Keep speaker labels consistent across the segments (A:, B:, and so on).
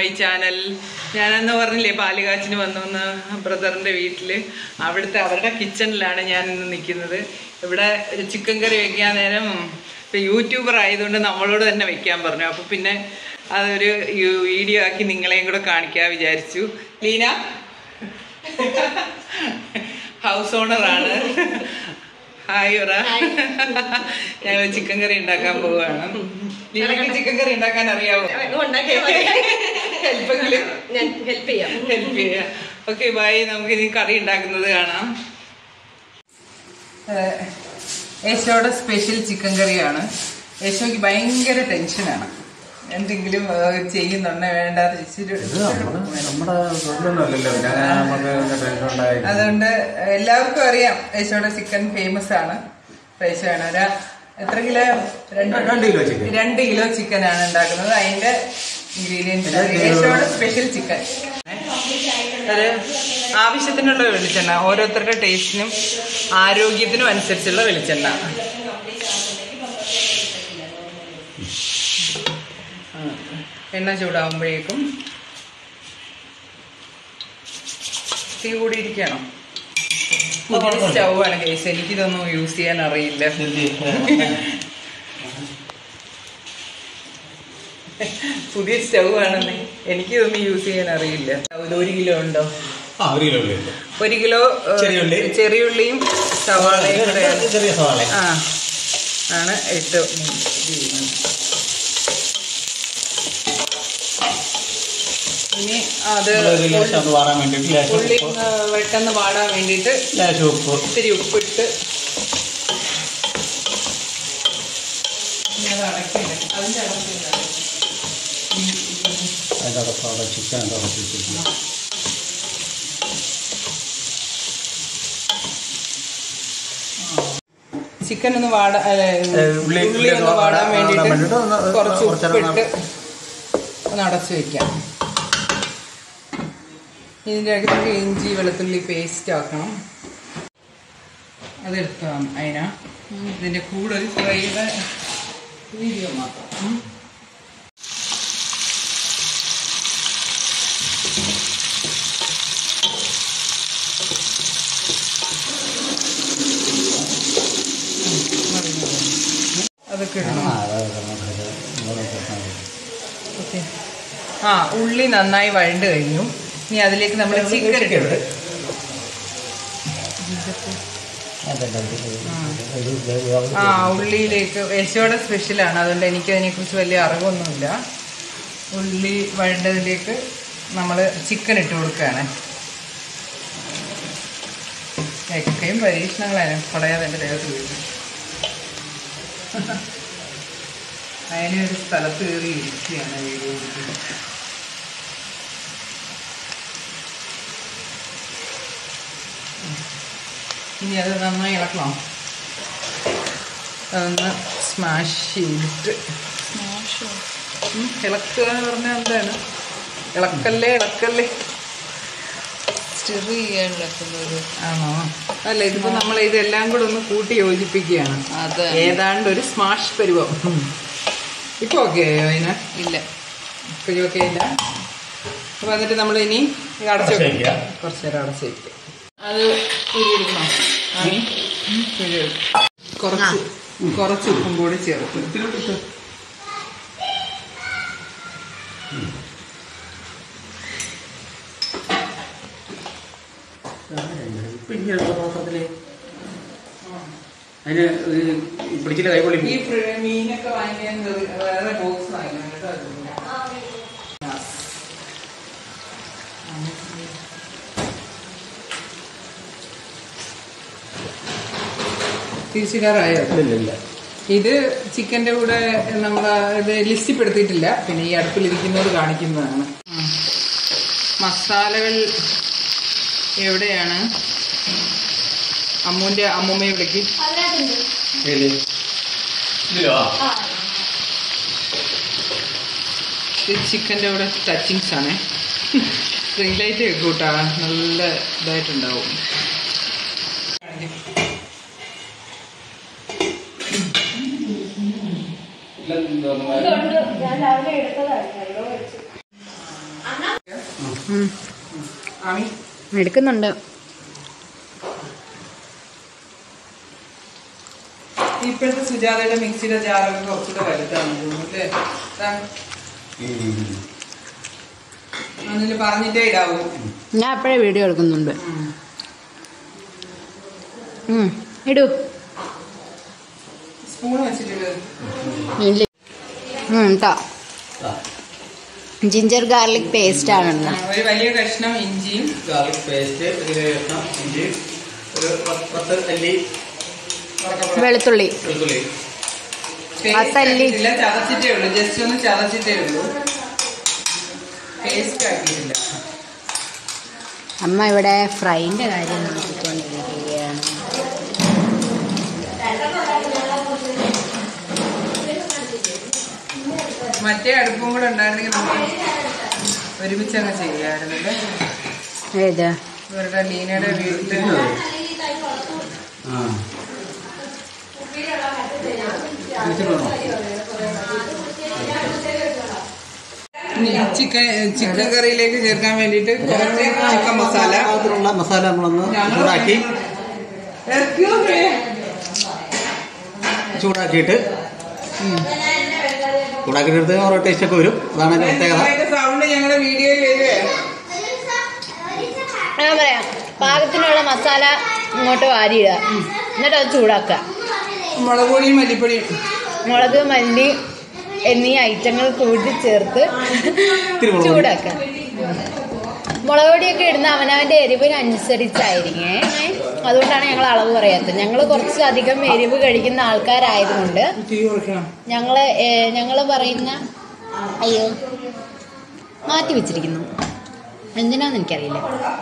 A: My channel ഞാനെന്ന് പറഞ്ഞില്ലേ പാലുകാച്ചിന് വന്നു ബ്രദറിൻ്റെ വീട്ടിൽ അവിടുത്തെ അവരുടെ കിച്ചണിലാണ് ഞാൻ ഇന്ന് നിൽക്കുന്നത് ഇവിടെ ഒരു ചിക്കൻ കറി വെക്കാൻ നേരം ഇപ്പം യൂട്യൂബർ ആയതുകൊണ്ട് നമ്മളോട് തന്നെ വെക്കാൻ പറഞ്ഞു അപ്പോൾ പിന്നെ അതൊരു യു- വീഡിയോ ആക്കി നിങ്ങളെയും കൂടെ കാണിക്കാൻ വിചാരിച്ചു ലീന ഹൗസ് ഓണറാണ് ഹായ് പറ ഞങ്ങൾ ചിക്കൻ കറി ഉണ്ടാക്കാൻ പോവുകയാണ് ലീനക്ക് ചിക്കൻ കറി ഉണ്ടാക്കാൻ അറിയാവോ ഹെൽപ്പെങ്കിലും
B: ഞാൻ ഹെൽപ്പ് ചെയ്യാം
A: ഹെൽപ്പ് ചെയ്യാം ഓക്കെ ബൈ നമുക്ക് ഇനി കറി ഉണ്ടാക്കുന്നത് കാണാം യേശോയുടെ സ്പെഷ്യൽ ചിക്കൻ കറിയാണ് യേശോയ്ക്ക് ഭയങ്കര ടെൻഷനാണ് എന്തെങ്കിലും ഏഹ്, ചെയ്യുന്നുണ്ടോ വേണ്ടാത്ത ഇച്ചിരി
C: ഇത് നമ്മുടെ നമ്മുടെ തൊഴിലൊന്നുമല്ലല്ലോ പിന്നെ നമുക്ക് ടെൻഷൻ ഉണ്ടായി
A: അതുകൊണ്ട് എല്ലാവർക്കും അറിയാം യേശോയുടെ ചിക്കൻ ഫേമസ് ആണ് യേശോയാണ് ഒരു എത്ര കിലോ രണ്ട്
C: രണ്ട് കിലോ ചിക്കൻ.
A: രണ്ട് കിലോ ചിക്കൻ ആണ് ഉണ്ടാക്കുന്നത് അതിന്റെ ഇൻഗ്രീഡിയൻസ്
C: രണ്ട് കിലോ.
A: യേശോയുടെ സ്പെഷ്യൽ ചിക്കൻ ഒരു ആവശ്യത്തിനുള്ള വെളിച്ചെണ്ണ ഓരോരുത്തരുടെ ടേസ്റ്റിനും ആരോഗ്യത്തിനും അനുസരിച്ചുള്ള വെളിച്ചെണ്ണ ആ, എണ്ണ ചൂടാവുമ്പോഴേക്കും തീ കൂടിയിരിക്കണം പുതിയ സ്റ്റൗവാണ് കേസ് എനിക്കിതൊന്നും യൂസ് ചെയ്യാൻ അറിയില്ല പുതിയ സ്റ്റൗ ആണെന്ന് എനിക്കിതൊന്നും യൂസ് ചെയ്യാൻ അറിയില്ല ഇത് ഒരു കിലോ ഉണ്ടോ
C: ആ ഒരു കിലോ ഉള്ളി
A: ഒരു കിലോ ഏഹ്,
C: ചെറിയുള്ളി.
A: ചെറിയുള്ളിയും സവാളയും കൂടെ
C: ചെറിയ സവാള
A: ആ ആണ് ഇട്ട് ഇത് ചെയ്യുന്നത് ഇനി അത്
C: ഒരു ലേശം ഒന്ന് വാറാൻ വേണ്ടിയിട്ട് ലേശം
A: ഉള്ളി
C: ഉപ്പ്
A: ഏഹ്, പെട്ടെന്ന് വാടാൻ വേണ്ടിയിട്ട്
C: ലേശം ഉപ്പ്
A: ഇത്തിരി ഉപ്പിട്ട് ഇനി അത് അടക്കിയില്ല അതിൻ്റെ അടക്കില്ല
C: അതിൻ്റെ അകത്ത് അവിടെ ചിക്കൻ അടച്ചിട്ടില്ല
A: ചിക്കൻ ഒന്ന് വാട അല്ല,
C: ഏഹ്, ഉള്ളി
A: ഉള്ളി ഒന്ന്
C: ഒന്ന്
A: വാടാൻ
C: വാടാൻ
A: വേണ്ടിയിട്ട്
C: വേണ്ടിയിട്ട് ഒന്ന്
A: കുറച്ച്
C: കുറച്ച് നേരം
A: ഉപ്പിട്ട് ഒന്ന് അടച്ചു വെക്കാം ഇതിൻ്റെ അകത്തേക്ക് ഇഞ്ചി വെളുത്തുള്ളി പേസ്റ്റ് ആക്കണം അതെടുക്കാം അതിന ഇതിൻ്റെ കൂടെ ഒരു ഫ്രൈഡ് വീഡിയോ മാത്രം ഉം. അതൊക്കെ ഇടണം
C: ആ അതെ അതെ മൂന്ന് പ്രശ്നം
A: ഓക്കെ ആ ഉള്ളി നന്നായി വഴണ്ട് കഴിഞ്ഞു ഇനി അതിലേക്ക് നമ്മൾ ചിക്കൻ ഇട്ട് ആ ഉള്ളിയിലേക്ക് യേശോയുടെ സ്പെഷ്യലാണ് അതുകൊണ്ട് എനിക്ക് അതിനെക്കുറിച്ച് വലിയ അറിവൊന്നുമില്ല ഉള്ളി വഴണ്ടതിലേക്ക് നമ്മൾ ചിക്കൻ ഇട്ട് കൊടുക്കുകയാണ് ഒക്കെയും പരീക്ഷണങ്ങളാണ് പറയാതെ എൻ്റെ ദേഹത്ത് വീഴും അതിനെ ഒരു സ്ഥലത്ത് കയറി ഇരിക്കുകയാണ് വീഡിയോ ഇനി അത് നന്നായി ഇളക്കണം അതൊന്ന് സ്മാഷ് ചെയ്തിട്ട് ഉം, ഇളക്കുക എന്ന് പറഞ്ഞാൽ എന്താണ് ഇളക്കല്ലേ ഇളക്കല്ലേ
B: സ്റ്റെർ ചെയ്യാൻ വെക്കുന്നത്
A: ആണോ അല്ല ഇതിപ്പോ നമ്മൾ ഇതെല്ലാം കൂടെ ഒന്ന് കൂട്ടി യോജിപ്പിക്കുകയാണ്
B: അതെ
A: ഏതാണ്ട് ഒരു സ്മാഷ് പരുവം ഉം. ഇപ്പൊ ഓക്കെ ആയോ അതിന്
B: ഇല്ല
A: ഇപ്പോഴും ഓക്കെ ഇല്ല അപ്പൊ എന്നിട്ട് നമ്മൾ ഇനി ഇത് അടച്ചു
C: അടച്ച്
A: വെക്കാം
C: വെക്കുക.
A: കുറച്ച് നേരം അടച്ച് വെക്കാം അത് ഉരുവിടുക്കണോ ആമി ഉരുവിടും കുറച്ച് കുറച്ച് ഉപ്പും കൂടി ചേർത്ത്
C: അതിന് പിടിച്ചിട്ട് കൈകൊള്ളി
A: ഈ ഫ്ര- മീനൊക്കെ വാങ്ങിക്കാൻ വെറു- വേറെ ബോക്സ് വാങ്ങിക്കണം കേട്ടോ അതിന്. തിരിച്ചിടാറായോ
C: ഇല്ല
A: ഇത് ചിക്കൻ്റെ കൂടെ നമ്മൾ ഇത് ലിസ്റ്റിപ്പെടുത്തിയിട്ടില്ല പിന്നെ ഈ അടുപ്പിലിരിക്കുന്നത് കാണിക്കുന്നതാണ് ഉം. മസാലകൾ എവിടെയാണ് അമ്മൂൻ്റെ അമ്മൂമ്മയെ വിളിക്ക് ഇത് ചിക്കൻ്റെ കൂടെ ടച്ചിങ്സ് ആണ് സ്പ്രിംഗ് ലൈറ്റ് കൂട്ടാ നല്ല ഇതായിട്ടുണ്ടാവും
B: ഉം.
A: ആമി
B: എടുക്കുന്നുണ്ട്
A: ഇപ്പോഴത്തെ സുജാതയുടെ മിക്സിയുടെ ജാറൊക്കെ കുറച്ചുകൂടെ വലുതാണ് തോന്നുന്നു അല്ലേ ദാ, അതില് പറഞ്ഞിട്ടേ ഇടാവൂ
B: ഞാൻ അപ്പോഴേ വീഡിയോ എടുക്കുന്നുണ്ട്
A: ഉം.
B: ഉം. ഇടൂ
A: സ്പൂൺ വെച്ചിട്ട്
B: ഇല്ല ഉം, ട്ടോ. ജിഞ്ചർ ഗാർലിക് പേസ്റ്റ് ആണ് ഇടുന്നത്.
A: ഒരു വലിയ കഷ്ണം ഇഞ്ചിയും
C: ഗാർലിക് പേസ്റ്റ് ഇതിൽ കഷ്ണം ഇഞ്ചി ഒരു പത്ത് പത്ത് അല്ലി
B: വെളുത്തുള്ളി
C: വെളുത്തുള്ളി
A: പേസ്റ്റ്
B: പത്തല്ലി.
A: ആക്കിയിട്ടില്ല ചതച്ചിട്ടേ ഉള്ളൂ ജസ്റ്റ് ഒന്ന് ചതച്ചിട്ടേ ഉള്ളൂ പേസ്റ്റ് ആക്കിയിട്ടില്ല
B: അമ്മ ഇവിടെ ഫ്രൈൻ്റെ കാര്യം നോക്കിക്കൊണ്ടിരിക്കുകയാണ്
A: മറ്റേ അടുപ്പും കൂടെ ഉണ്ടായിരുന്നെങ്കിൽ നമുക്ക് ഒരുമിച്ച് അങ്ങ് ചെയ്യാമായിരുന്നല്ലേ
B: ഏത്
A: ഇവരുടെ ലീനയുടെ വീട്ടിൽ
C: ആ വെച്ചിട്ടുണ്ടോ?
A: ചിക്കൻ ചിക്കൻ കറിയിലേക്ക് ചേർക്കാൻ വേണ്ടിയിട്ട് കുറച്ച് ചിക്കൻ മസാല
C: അതിനുള്ള മസാല നമ്മളൊന്ന് ചൂടാക്കി ചൂടാക്കിയിട്ട് ചൂടാക്കിയിട്ട് എടുത്ത് ഓരോ ടേസ്റ്റ് ഒക്കെ വരും അതാണ് അതിന്റെ പ്രത്യേകത
A: സൗണ്ട് ഞങ്ങളുടെ വീഡിയോയിൽ വരുവേ
B: ഞാൻ പറയാം പാകത്തിനുള്ള മസാല ഇങ്ങോട്ട് വാരിയിടുക എന്നിട്ട് അത് ചൂടാക്കുക
A: മുളക് പൊടിയും മല്ലിപ്പൊടിയും
B: മുളക് മല്ലി എന്നീ ഐറ്റങ്ങൾ കൂട്ടി ചേർത്ത്
C: ഇത്തിരി മുളക് പൊടി.
B: ചൂടാക്കുക മുളക് പൊടിയൊക്കെ ഇടുന്ന അവനവൻ്റെ എരിവിനനുസരിച്ചായിരിക്കേ അതുകൊണ്ടാണ് ഞങ്ങൾ അളവ് പറയാത്തത് ഞങ്ങൾ കുറച്ച് അധികം എരിവ് കഴിക്കുന്ന ആൾക്കാരായതുകൊണ്ട്
A: തീ കുറയ്ക്കണം
B: ഞങ്ങൾ ഞങ്ങൾ പറയുന്ന അയ്യോ മാറ്റി വെച്ചിരിക്കുന്നു എന്തിനാന്ന് എനിക്കറിയില്ല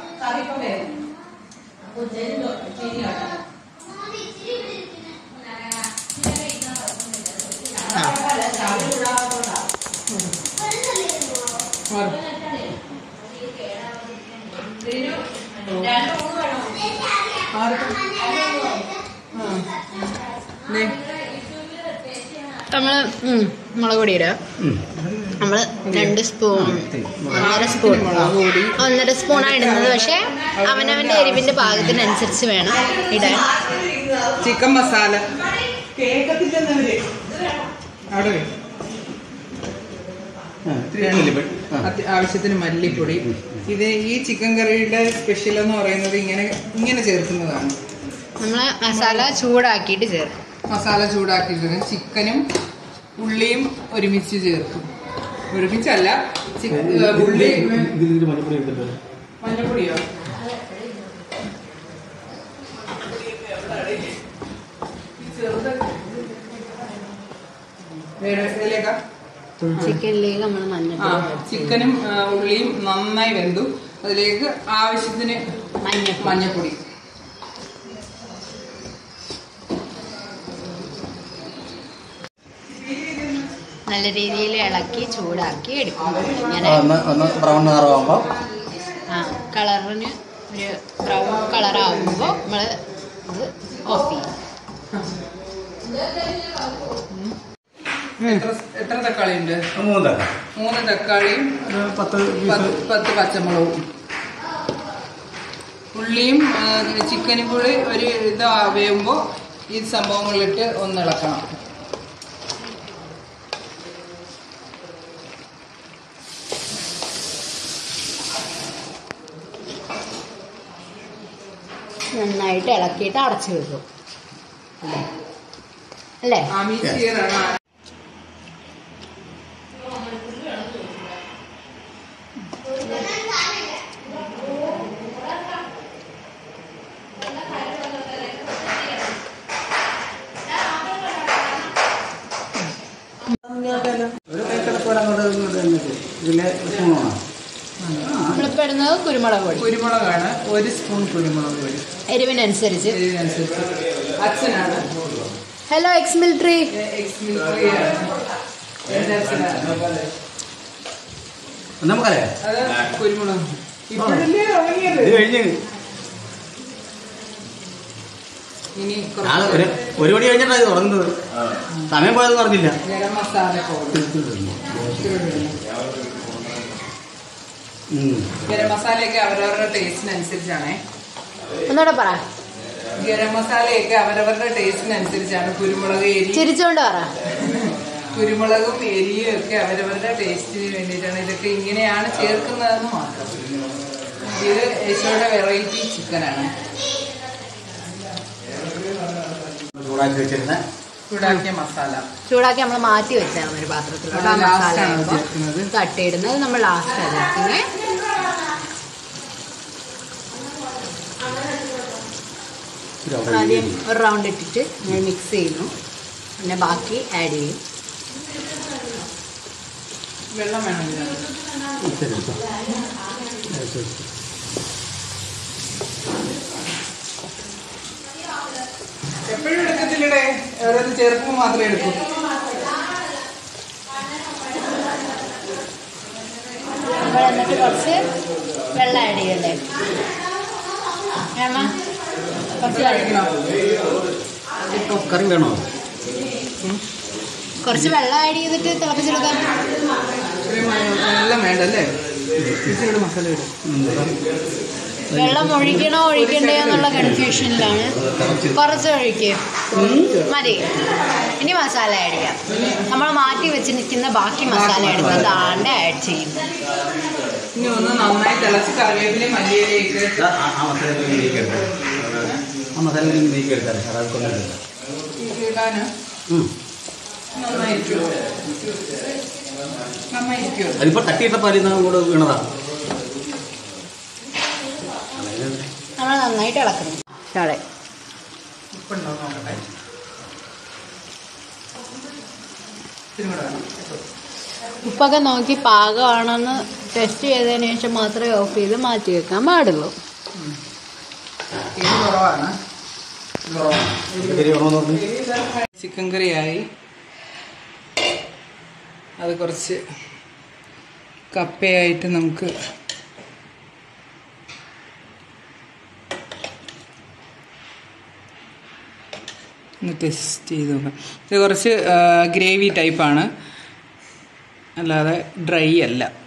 A: മാറ്. മാറ്. ആ. ദേ,
B: നമ്മൾ മുളക് പൊടി ഇടുക
C: ഉം.
B: നമ്മൾ രണ്ട് സ്പൂൺ ഒന്നര സ്പൂൺ
A: മുളക് പൊടി
B: ഒന്നര സ്പൂണാണ് ഇടുന്നത് പക്ഷേ അവനവൻ്റെ എരിവിൻ്റെ പാകത്തിനനുസരിച്ച് വേണം ഇടാൻ
A: ചിക്കൻ മസാല കേക്കത്തില്ലെന്നവര് അവിടെ വേ.
C: ആ, ഇത്തിരി മല്ലിപ്പൊടി. ആ.
A: അത്യ- ആവശ്യത്തിന് മല്ലിപ്പൊടി ഇത് ഈ ചിക്കൻ കറിയുടെ സ്പെഷ്യൽ എന്ന് പറയുന്നത് ഇങ്ങനെ ഇങ്ങനെ ചേർക്കുന്നതാണ്
B: നമ്മൾ മസാല ചൂടാക്കിയിട്ട് ചേർക്കും
A: മസാല ചൂടാക്കിയിട്ട് ചിക്കനും ഉള്ളിയും ഒരുമിച്ച് ചേർക്കും ഒരുമിച്ചല്ല ചിക്ക- ഏ, ഉള്ളി
C: ഇതിൽ ഇതിൽ മല്ലിപ്പൊടി എടുത്തിട്ട്
A: മഞ്ഞപ്പൊടിയോ വേറെ ഇതിലേക്കാ
B: ചിക്കനിലേക്ക് നമ്മൾ
A: ആ
B: മഞ്ഞൾപ്പൊടി
A: ചിക്കനും ആ, ഉള്ളിയും നന്നായി വെന്തു അതിലേക്ക് ആവശ്യത്തിന്
B: മഞ്ഞൾപ്പൊടി
A: മഞ്ഞപ്പൊടി
B: നല്ല രീതിയിൽ ഇളക്കി ചൂടാക്കി എടുക്കും ഇങ്ങനെ
C: ഒന്ന് ഒന്ന് ബ്രൗൺ നിറമാകുമ്പോൾ
B: ആ കളറിന് ഒരു ബ്രൗൺ കളറാകുമ്പോൾ നമ്മൾ ഇത് ഓഫ് ചെയ്യും
A: എത്ര എത്ര തക്കാളി ഉണ്ട്
C: മൂന്ന് തരാം
A: മൂന്ന് തക്കാളിയും
C: ഒരു പത്ത്
A: പത്ത്
C: പീസ്
A: പത്ത് പച്ചമുളകും ഉള്ളിയും ആ, ചിക്കനും കൂടി ഒരു ഇത് വേവുമ്പോൾ ഈ സംഭവങ്ങളിലിട്ട് ഒന്ന് ഇളക്കണം
B: നന്നായിട്ട് ഇളക്കിയിട്ട് അടച്ചു വെക്കും അല്ലേ അല്ലേ
A: ആ മിക്സ് ചെയ്യണം
C: ഒരു കൈക്കടപ്പോടെ അങ്ങോട്ട് ഇങ്ങോട്ട് തന്നെ ചെയ്യും. ഇതിലെ സ്പൂണാണ്
B: നമ്മളിപ്പോൾ ഇടുന്നത് കുരുമുളക് പൊടി
A: കുരുമുളകാണ് ഒരു സ്പൂൺ കുരുമുളക് പൊടി
B: എരിവിനനുസരിച്ച്
A: ഇതിനനുസരിച്ച് അച്ഛനാണ്
B: ഹലോ എക്സ് മിലിറ്ററി
A: എക്സ് മിലിറ്ററിയാണ് എൻ്റെ അച്ഛനാണ്
C: നമുക്കറിയാം
A: അത് കുരുമുളക് ഇപ്പോഴല്ലേ തുടങ്ങിയത്
C: ഇത് കഴിഞ്ഞ്
A: ഇനി
C: ഞാൻ
A: കുറച്ച്
C: ഒരു ഒരു മണി കഴിഞ്ഞിട്ടാണ് ഇത് തുടങ്ങുന്നത് സമയം പോയതെന്ന് പറഞ്ഞില്ല
A: ഗരം മസാല പൗഡർ
C: ഉം.
A: ഗരം മസാലയൊക്കെ അവരവരുടെ ടേസ്റ്റിനനുസരിച്ചാണേ
B: ഒന്നുകൂടെ പറ
A: ഗരം മസാലയൊക്കെ അവരവരുടെ ടേസ്റ്റിനനുസരിച്ചാണ് കുരുമുളക് എരി
B: ചിരിച്ചോണ്ട് പറ
A: കുരുമുളകും എരിയും ഒക്കെ അവരവരുടെ ടേസ്റ്റിന് വേണ്ടിയിട്ടാണ് ഇതൊക്കെ ഇങ്ങനെയാണ് ചേർക്കുന്നതെന്ന് മാത്രം ഇത് യേശോയുടെ വെറൈറ്റി ചിക്കനാണ്
C: ചൂടാക്കി വെച്ചിരുന്ന
A: ചൂടാക്കിയ മസാല
B: ചൂടാക്കി നമ്മൾ മാറ്റി വെച്ചാൽ ഒരു പാത്രത്തിലോട്ട് ആ
A: അത്
B: മസാല
A: last ആണ്
B: ആകുമ്പോൾ
A: ചേർക്കുന്നത്.
B: തട്ടിയിടുന്നത് നമ്മൾ ലാസ്റ്റ് ചേർക്കുന്നത് ആദ്യം ഒരു റൗണ്ട് ഇട്ടിട്ട് നമ്മൾ മിക്സ് ചെയ്യുന്നു പിന്നെ ബാക്കി ആഡ് ചെയ്യും
A: വെള്ളം വേണം ഇതിനകത്ത്. എപ്പോഴും എടുക്കത്തില്ലടേ ഓരോന്ന് ചേർക്കുമ്പോൾ മാത്രമേ എടുക്കൂ
B: നമ്മൾ എന്നിട്ട് കുറച്ച് വെള്ളം ആഡ് ചെയ്യല്ലേ ഏമ്മ കുറച്ച് വെള്ളം
C: കറി വേണോ
B: കുറച്ച് വെള്ളം ആഡ് ചെയ്തിട്ട് തിളപ്പിച്ചെടുക്കാം
A: ഇത്രയും വെള്ളം വേണ്ടല്ലേ ഇച്ചിരി മസാല ഇടും
B: വെള്ളം ഒഴിക്കണോ ഒഴിക്കണ്ടേ എന്നുള്ള കൺഫ്യൂഷനിലാണ് കുറച്ച് ഒഴിക്കുക മതി ഇനി മസാല ആഡ് ചെയ്യാം നമ്മൾ മാറ്റി വെച്ച് നിൽക്കുന്ന ബാക്കി മസാല എടുത്ത് താണ്ട് ആഡ് ചെയ്യും
A: ഇനി ഒന്ന് നന്നായി തിളച്ച് കറിവേപ്പിലയും മല്ലിയിലേക്ക്
C: ആ ആ മസാല നീക്കിയെടുക്കാം ആ മസാല നീക്കിയെടുക്കാം സാർ അത് കൊണ്ടുവരില്ല
A: ഇടാന് നന്നായിരിക്കും നന്നായിരിക്കും
C: അതിപ്പോൾ തട്ടിയിട്ടപ്പോൾ അതിൽ നിന്ന് കൂടെ വീണതാ
B: നമ്മൾ നന്നായിട്ട് ഇളക്കണം ഷാളെ
A: ഉപ്പുണ്ടോ നോക്കട്ടെ ഇത്തിരി കൂടെ വേണം
B: ഉപ്പൊക്കെ നോക്കി പാകമാണെന്ന് ടെസ്റ്റ് ചെയ്തതിന് ശേഷം മാത്രമേ ഓഫ് ചെയ്ത് മാറ്റി വെക്കാൻ പാടുള്ളൂ
A: എരി കുറവാണ്
C: കറി വേണമെന്ന് പറഞ്ഞു
A: ചിക്കൻ കറിയായി അത് കുറച്ച് കപ്പയായിട്ട് നമുക്ക് ഒന്ന് ടെസ്റ്റ് ചെയ്ത് നോക്കാം ഇത് കുറച്ച് ഗ്രേവി ടൈപ്പാണ് അല്ലാതെ ഡ്രൈ അല്ല